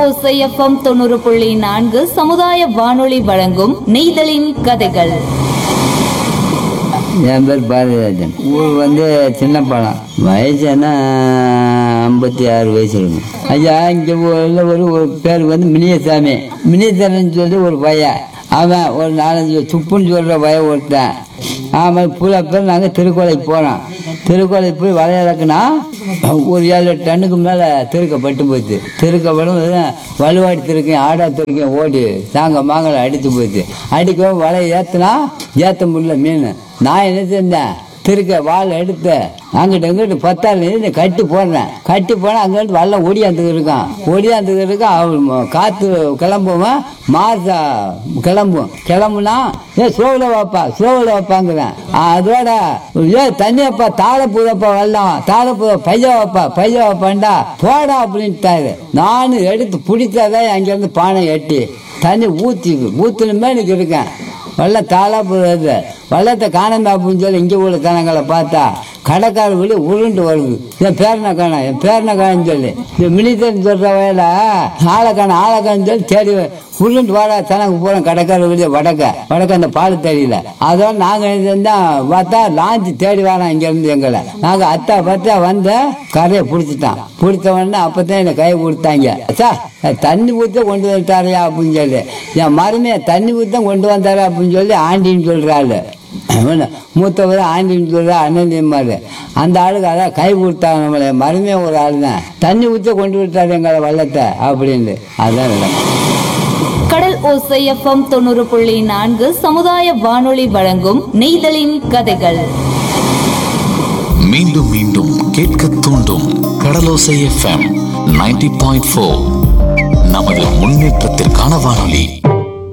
ஓசைஎஃப்எம் தொண்ணூறு புள்ளி நான்கு சமுதாய வானொலி வழங்கும் நெய்தலின் கதைகள் என் பேர் பாரதிராஜன் ஊர் வந்து சின்ன பழம் வயசு என்ன ஐம்பத்தி ஆறு வயசு இருக்கும் ஐயா இங்கே ஊரில் ஒரு ஒரு பேர் வந்து மினியசாமி மினியசாமின்னு சொல்லி ஒரு பையன் அவன் ஒரு நாலஞ்சு துப்புன்னு சொல்கிற பையன் ஒருத்தன் அவன் பூரா பேர் நாங்கள் திருக்கோலைக்கு போனோம் திருக்கோலைக்கு போய் வளையறக்குனா ஒரு ஏழு எட்டு டன்னுக்கு மேலே திருக்க பட்டு போச்சு திருக்கப்படும் வலுவாடி திருக்கேன் ஆடா திருக்கேன் ஓடி தாங்க மாங்கலை அடித்து போச்சு அடிக்கவும் வலை ஏற்றுனா ஏற்ற முடியல மீன் நான் என்ன செஞ்சேன் திருக்க வால் எடுத்து அங்கிட்ட இங்கிட்டு பத்தாள் இருந்து கட்டி போடுறேன் கட்டி போனால் அங்கிட்டு வல்லம் ஒடியாந்துக்கு இருக்கான் ஒடியாந்துக்கு இருக்கான் அவன் காற்று கிளம்புவான் மார்சா கிளம்பும் கிளம்புனா ஏ சோவில் வைப்பா சோவில் வைப்பாங்கிறேன் அதோட ஏ தண்ணி வைப்பா தாழை பூதப்பா வெள்ளம் தாழை பூத பைய வைப்பா பைய வைப்பான்டா போடா அப்படின்ட்டாரு நானும் எடுத்து பிடிச்சாதான் அங்கேருந்து பானை எட்டி தண்ணி ஊற்றி ஊற்றுனுமே எனக்கு இருக்கேன் வெள்ளம் தாளா போகுது வெள்ளத்தை காணாம அப்படின்னு சொல்லி இங்கே உள்ள கணங்களை பார்த்தா கடைக்கார வெளியே உருண்டு வருது என் பேரனை காணோம் என் பேரனை காணுன்னு சொல்லி இந்த மினித்தன் சொல்கிற வயல ஆளை காணும் ஆளை காணும் சொல்லி தேடி உருண்டு வாடா தனக்கு போகிறோம் கடைக்கார வெளியே வடக்க வடக்க அந்த பால் தெரியல அதோட நாங்கள் இருந்தால் பார்த்தா லாஞ்சி தேடி வரோம் இங்கேருந்து எங்களை நாங்கள் அத்தா பத்தா வந்த கரையை பிடிச்சிட்டான் பிடிச்ச உடனே அப்போ தான் என்னை கை கொடுத்தாங்க சார் தண்ணி ஊற்ற கொண்டு வந்துட்டாரையா அப்படின்னு சொல்லி என் மருமையை தண்ணி ஊற்ற கொண்டு வந்தாரு அப்படின்னு சொல்லி ஆண்டின்னு சொல்கிறாள் மூத்தவர் ஆண்டின்னு சொல்கிற அண்ணன்மாரு அந்த ஆளுக்கு அதான் கை கொடுத்தாங்க நம்மளை மருமையை ஒரு ஆள் தான் தண்ணி ஊற்ற கொண்டு விட்டாரு எங்களை வள்ளத்தை அப்படின்னு அதான் நடக்கும் கடல் ஓசைஎஃப்எம் தொண்ணூறு புள்ளி நான்கு சமுதாய வானொலி வழங்கும் நெய்தலின் கதைகள் மீண்டும் மீண்டும் கேட்க தூண்டும் Kadalosai FM ninety point four நமது முன்னேற்றத்திற்கான வானொலி